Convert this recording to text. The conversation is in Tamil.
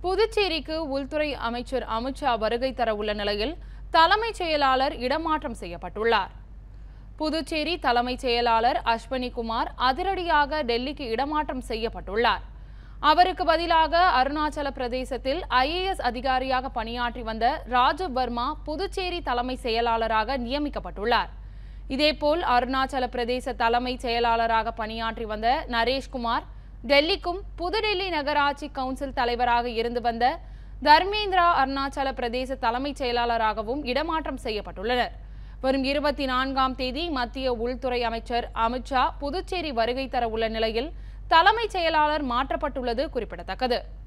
புதுச்சேரிக்கு உள்துறை அமைச்சர் அமித்ஷா வருகை தர உள்ள நிலையில் தலைமைச் செயலாளர் இடமாற்றம் செய்யப்பட்டுள்ளார் புதுச்சேரி தலைமைச் செயலாளர் அஸ்வினி குமார் அதிரடியாக டெல்லிக்கு இடமாற்றம் செய்யப்பட்டுள்ளார் அவருக்கு பதிலாக அருணாச்சல பிரதேசத்தில் ஐஏஎஸ் அதிகாரியாக பணியாற்றி வந்த ராஜீவ் வர்மா புதுச்சேரி தலைமை செயலாளராக நியமிக்கப்பட்டுள்ளார் இதேபோல் அருணாச்சல பிரதேச தலைமைச் செயலாளராக பணியாற்றி வந்த நரேஷ்குமார் டெல்லிக்கும் புதுடெல்லி நகராட்சி கவுன்சில் தலைவராக இருந்து வந்த தர்மேந்திரா அருணாச்சல பிரதேச தலைமைச் செயலாளராகவும் இடமாற்றம் செய்யப்பட்டுள்ளனர் வரும் இருபத்தி நான்காம் தேதி மத்திய உள்துறை அமைச்சர் அமித்ஷா புதுச்சேரி வருகை தர உள்ள நிலையில் தலைமைச் செயலாளர் மாற்றப்பட்டுள்ளது குறிப்பிடத்தக்கது